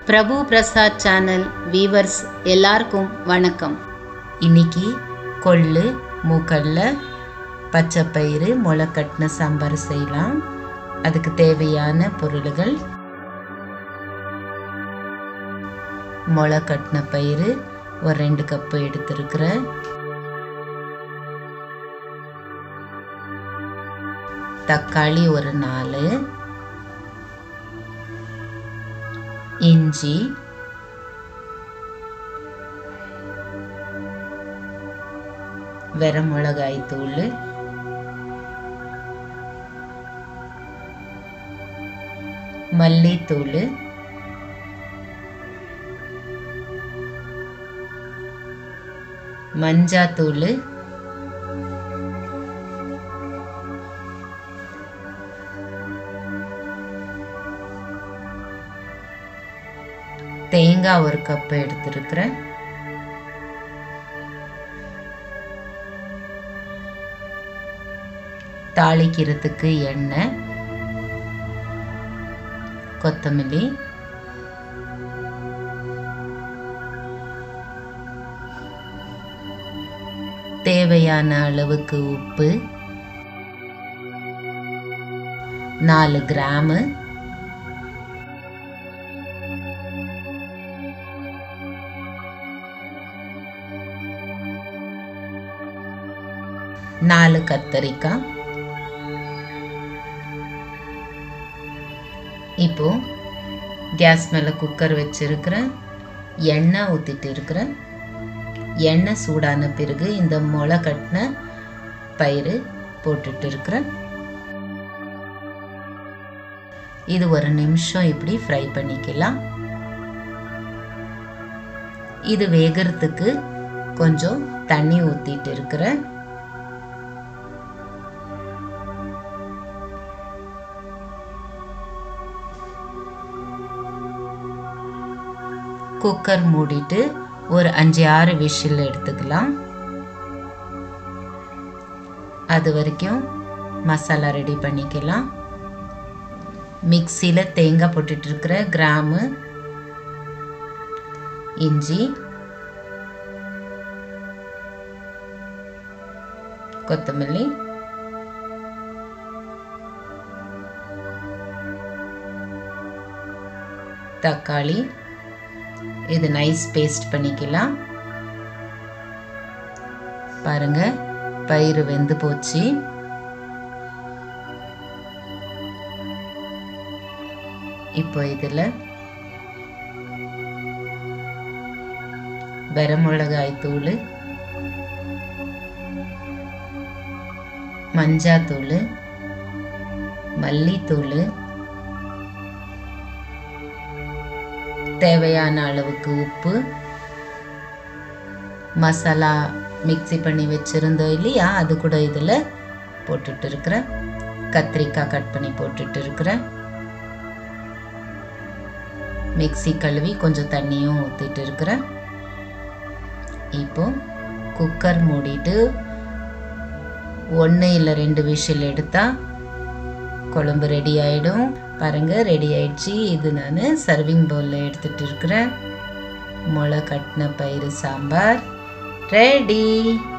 பிரபு Prasad channel viewers எல்லாருக்கும் வணக்கம் இன்னைக்கு கொள்ளு மூக்கல்ல பச்சைப்பயிறு முளைக்கட்டின சாம்பார் செய்யலாம் அதுக்கு தேவையான பொருள்கள் முளைக்கட்டின பயிறு ஒரு ரெண்டு கப்பு எடுத்திருக்கிறேன் தக்காளி ஒரு நாலு இஞ்சி வெரமிளகாய் தூள் மல்லித்தூள் மஞ்சாத்தூள் தேங்காய் ஒரு கப் எடுத்திருக்கிறேன் தாளிக்கிறதுக்கு எண்ணெய் கொத்தமல்லி தேவையான அளவுக்கு உப்பு நாலு கிராமு நாலு கத்தரிக்காய் இப்போ கேஸ் மேலே குக்கர் வச்சிருக்கிறேன் எண்ணெய் ஊற்றிட்டு இருக்கிறேன் எண்ணெய் சூடான பிறகு இந்த முளை கட்டின பயிறு போட்டுட்டு இருக்கிறேன் இது ஒரு நிமிஷம் இப்படி ஃப்ரை பண்ணிக்கலாம் இது வேகிறதுக்கு கொஞ்சம் தண்ணி ஊற்றிட்டு இருக்கிறேன் குக்கர் மூடிட்டு ஒரு அஞ்சு ஆறு விசில் எடுத்துக்கலாம் அது வரைக்கும் மசாலா ரெடி பண்ணிக்கலாம் மிக்சியில் தேங்காய் போட்டுட்டு இருக்கிற கிராமு இஞ்சி கொத்தமல்லி தக்காளி இது நைஸ் பேஸ்ட் பண்ணிக்கலாம் பாருங்க பயிறு வெந்து போச்சு இப்போ இதில் வரமிளகாய் தூள் மஞ்சாத்தூள் மல்லித்தூள் தேவையான அளவுக்கு உப்பு மசாலா மிக்ஸி பண்ணி வச்சுருந்தோம் இல்லையா அது கூட இதில் போட்டுட்டு இருக்கிறேன் கத்திரிக்காய் கட் பண்ணி போட்டுட்டு இருக்கிறேன் மிக்ஸி கழுவி கொஞ்சம் தண்ணியும் ஊற்றிட்டு இருக்கிறேன் இப்போ குக்கர் மூடிட்டு ஒன்று இல்லை ரெண்டு விஷில் எடுத்தால் குழம்பு ரெடி ஆகிடும் பாருங்க ரெடி ஆயிடுச்சு இது நான் சர்விங் பவுலில் எடுத்துட்டு இருக்கிறேன் முளை கட்டின பயிறு சாம்பார் ரெடி